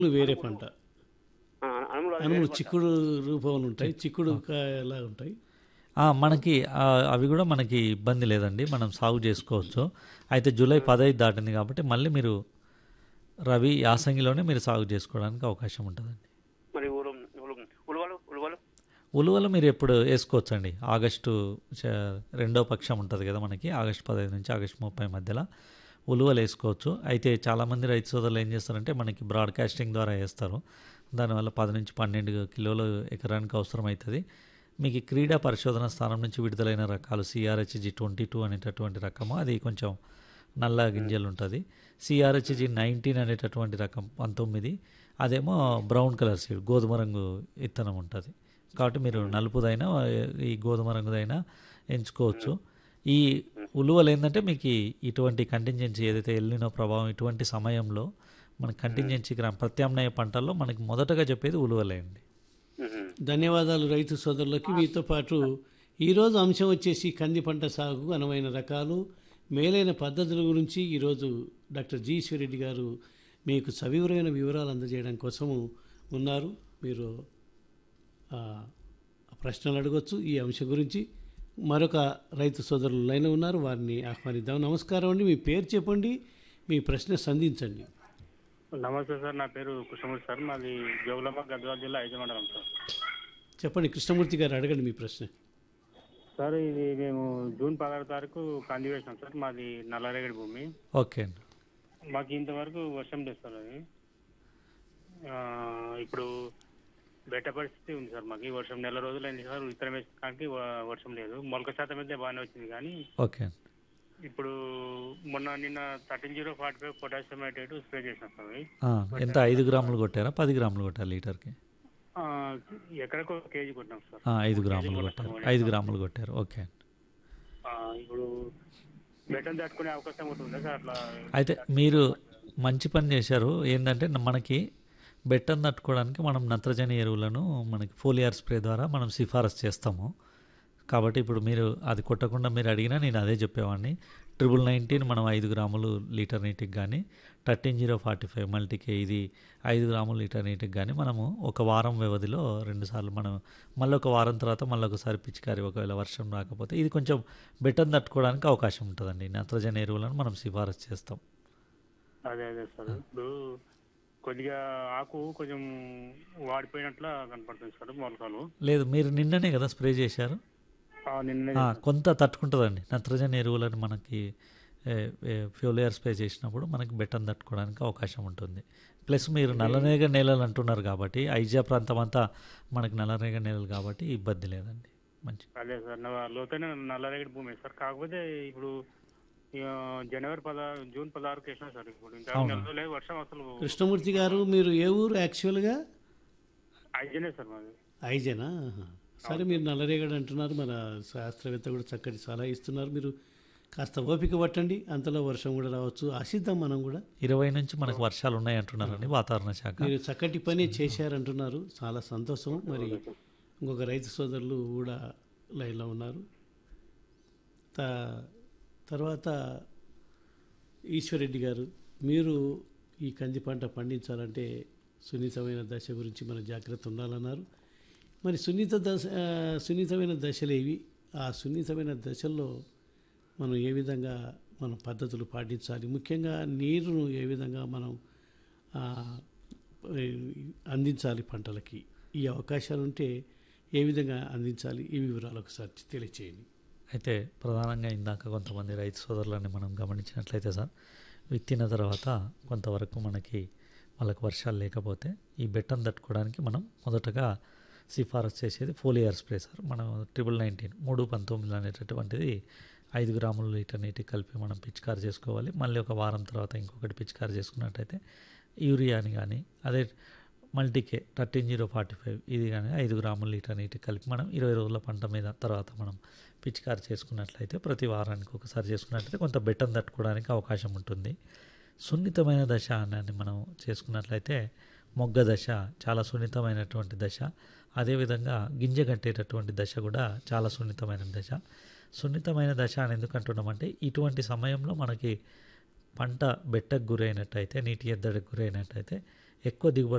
వేరే పంట ఆ, అనుములు అది అనుములు వేరే పంట. చిక్కుడు రూపంలో ఉంటాయి చిక్కుడు ఎలా ఉంటాయి ఆ, మనకి ఆ, అవి కూడా మనకి ఇబ్బంది లేదండి మనం సాగు చేసుకోవచ్చు అయితే జూలై పదహైదు దాటింది కాబట్టి మళ్ళీ మీరు రవి యాసంగిలోనే మీరు సాగు చేసుకోవడానికి అవకాశం ఉంటుందండి మరి ఉలు ఉలు- ఉలువలు ఉలువలు ఉలువలు మీరు ఎప్పుడు వేసుకోవచ్చండి ఆగస్టు చ- రెండో పక్షం ఉంటుంది కదా మనకి ఆగస్టు పదహైదు నుంచి ఆగస్టు ముప్పై మధ్యలో ఉలువలు వేసుకోవచ్చు అయితే చాలామంది రైతు సోదరులు ఏం చేస్తారంటే మనకి బ్రాడ్కాస్టింగ్ ద్వారా వేస్తారు దానివల్ల పది నుంచి పన్నెండు కిలోలు ఎకరానికి అవసరం అవుతుంది మీకు ఈ క్రీడా పరిశోధన స్థానం నుంచి విడుదలైన రకాలు సిఆర్హెచ్జి ట్వంటీ టూ అనేటటువంటి రకము అది కొంచెం నల్ల గింజలు ఉంటుంది సిఆర్హెచ్జి నైన్టీన్ అనేటటువంటి రకం పంతొమ్మిది అదేమో బ్రౌన్ కలర్ సీడ్ గోధుమ రంగు ఇత్తనం ఉంటుంది కాబట్టి మీరు నలుపుదైనా ఈ గోధుమ రంగుదైనా ఎంచుకోవచ్చు ఈ ఉలువలు ఏంటంటే మీకు ఈ- ఇటువంటి కంటింజెన్సీ ఏదైతే ఎల్లినో ప్రభావం ఇటువంటి సమయంలో మన కంటింజెన్సీ గ్రామ ప్రత్యామ్నాయ పంటల్లో మనకి మొదటగా చెప్పేది ఉలువలే అండి మ్మ్. ధన్యవాదాలు రైతు సోదరులకి మీతో పాటు ఈరోజు అంశం వచ్చేసి కంది పంట సాగుకు అనువైన రకాలు మేలైన పద్ధతుల గురించి ఈరోజు డాక్టర్ జి ఈశ్వరెడ్డి గారు మీకు సవివరమైన వివరాలు అందజేయడం కోసము ఉన్నారు మీరు ఆ, ప్రశ్నలు అడగొచ్చు ఈ అంశం గురించి మరొక రైతు సోదరులు లైన్ ఉన్నారు వారిని ఆహ్వానిద్దాం నమస్కారం అండి మీ పేరు చెప్పండి మీ ప్రశ్న సంధించండి నమస్తే సార్ నా పేరు కృష్ణమూర్తి సార్ మాది జోగులాంబ గద్వాల జిల్లా ఐదు మండలం సార్ చెప్పండి కృష్ణమూర్తి గారు అడగండి మీ ప్రశ్న సార్ ఇది మేము జూన్ పదహారు తారీఖు కంది వేసినాం సార్ మాది నల్లరేగడి భూమి ఓకే అండి మాకు ఇంతవరకు వర్షం లేదు సార్ అది ఆ, ఇప్పుడు బెట్ట పరిస్థితి ఉంది సార్ మాకు ఈ వర్షం నెల రోజులు అయింది సార్ విత్తనం వేసడానికి వ- వర్షం లేదు మొలక శాతం అయితే బాగానే వచ్చింది కానీ ఓకే అండి ఇప్పుడు మొన్న నిన్న thirteen zero forty five potassium nitrate spray చేసినాం సార్ అవి. ఆ, ఎంత ఐదు గ్రాములు కొట్టారా పది గ్రాములు కొట్టారు లీటర్కి ఆ, ఎకరకు ఒక కేజీ కొట్టినాం సార్ ఆ, ఐదు గ్రాములు కొట్టారు ఐదు గ్రాములు కొట్టారు ఓకే అండి ఆ, ఇప్పుడు బెట్టం తట్టుకునే అవకాశం ఒకటి ఉందా సార్ అట్లా అయితే మీరు మంచి పని చేశారు ఏంటంటే మనకి బెట్టను తట్టుకోవడానికి మనం నత్రజని ఎరువులను మనకి ఫోలియార్ స్ప్రే ద్వారా మనం సిఫారసు చేస్తాము కాబట్టి ఇప్పుడు మీరు అది కొట్టకుండా మీరు అడిగినా నేను అదే చెప్పేవాడిని ట్రిపుల్ నైన్టీన్ మనం ఐదు గ్రాములు లీటర్ నీటికి కానీ thirteen zero forty five multi K ఇది ఐదు గ్రాములు లీటర్ నీటికి కానీ మనము ఒక వారం వ్యవధిలో రెండుసార్లు మనం మళ్ళీ ఒక వారం తర్వాత మళ్ళీ ఒకసారి పిచికారి ఒకవేళ వర్షం రాకపోతే ఇది కొంచెం బెట్టను తట్టుకోవడానికి అవకాశం ఉంటుందండి నత్రజని ఎరువులను మనం సిఫారసు చేస్తాం అదే అదే సార్ ఇప్పుడు కొద్దిగా ఆకు కొంచెం వాడిపోయినట్లా కనపడుతుంది సార్ మొలకలు లేదు మీరు నిన్ననే కదా స్ప్రే చేశారు ఆ, నిన్నే ఆ, కొంత తట్టుకుంటుందండి నత్రజని ఎరువులను మనకి ఫ్యూలియర్ స్ప్రే చేసినప్పుడు మనకి బెట్టం తట్టుకోవడానికి అవకాశం ఉంటుంది ప్లస్ మీరు నల్లరేగ నేలలు అంటున్నారు కాబట్టి ఐజా ప్రాంతం అంతా మనకి నల్లరేగ నేలలు కాబట్టి ఇబ్బంది లేదండి మంచి అదే సార్ నా- లోతైన నల్లరేగడి భూమి సార్ కాకపోతే ఇప్పుడు ఇక జనవరి పదహారు జూన్ పదహారుకి వేసినా సార్ ఇప్పుడు ఇంకా అవునా. నెల రోజులే వర్షం అసలు కృష్ణమూర్తి గారు మీరు ఏ ఊరు యాక్చువల్గా ఐజనే సార్ మాది ఐజనా ఆహా. సరే మీరు నల్లరేగడి అంటున్నారు మన శాస్త్రవేత్త కూడా చక్కటి సలహా ఇస్తున్నారు మీరు కాస్త ఓపిక పట్టండి అంతలో వర్షం కూడా రావచ్చు ఆశిద్దాం మనం కూడా ఇరవై నుంచి మనకు వర్షాలు ఉన్నాయి అంటున్నారండి వాతావరణ శాఖ మీరు చక్కటి పని చేశారంటున్నారు చాలా సంతోషం మరి ఇంకొక రైతు సోదరులు కూడా లైన్లో ఉన్నారు త తర్వాత ఈశ్వరెడ్డి గారు మీరు ఈ కంది పంట పండించాలంటే సున్నితమైన దశ గురించి మన జాగ్రత్త ఉండాలన్నారు మరి సున్నిత దశ ఆ, సున్నితమైన దశలు ఏవి ఆ సున్నితమైన దశల్లో మనం ఏ విధంగా మనం పద్ధతులు పాటించాలి ముఖ్యంగా నీరును ఏ విధంగా మనం ఆ, ఈ, అందించాలి పంటలకి ఈ అవకాశాలు ఉంటే ఏ విధంగా అందించాలి ఈ వివరాలు ఒకసారి తెలియచేయండి అయితే ప్రధానంగా ఇందాక కొంతమంది రైతు సోదరులని మనం గమనించినట్లయితే సార్ విత్తిన తర్వాత కొంతవరకు మనకి వాళ్ళకి వర్షాలు లేకపోతే ఈ బెట్టను తట్టుకోవడానికి మనం మొదటగా సిఫారసు చేసేది ఫోలియర్ స్ప్రే సార్ మనం ట్రిపుల్ నైన్టీన్ మూడు పంతొమ్మిది అనేటటువంటిది ఐదు గ్రాముల లీటర్ నీటికి కలిపి మనం పిచికారి చేసుకోవాలి మళ్ళీ ఒక వారం తర్వాత ఇంకొకటి పిచికారి చేసుకున్నట్టయితే యూరియాని కానీ అదే multi K thirteen zero forty five ఇది కానీ ఐదు గ్రాముల లీటర్ నీటికి కలిపి మనం ఇరవై రోజుల పంట మీద తర్వాత మనం పిచికారి చేసుకున్నట్లయితే ప్రతి వారానికి ఒకసారి చేసుకున్నట్లయితే కొంత బెట్టం తట్టుకోవడానికి అవకాశం ఉంటుంది సున్నితమైన దశ అని మనం చేసుకున్నట్లయితే మొగ్గ దశ చాలా సున్నితమైనటువంటి దశ అదేవిధంగా గింజ కట్టేటటువంటి దశ కూడా చాలా సున్నితమైన దశ సున్నితమైన దశ అని ఎందుకు అంటున్నామంటే ఇటువంటి సమయంలో మనకి పంట బెట్టకు గురైనట్టయితే నీటి ఎద్దడికి గురైనట్టయితే ఎక్కువ దిగుబడి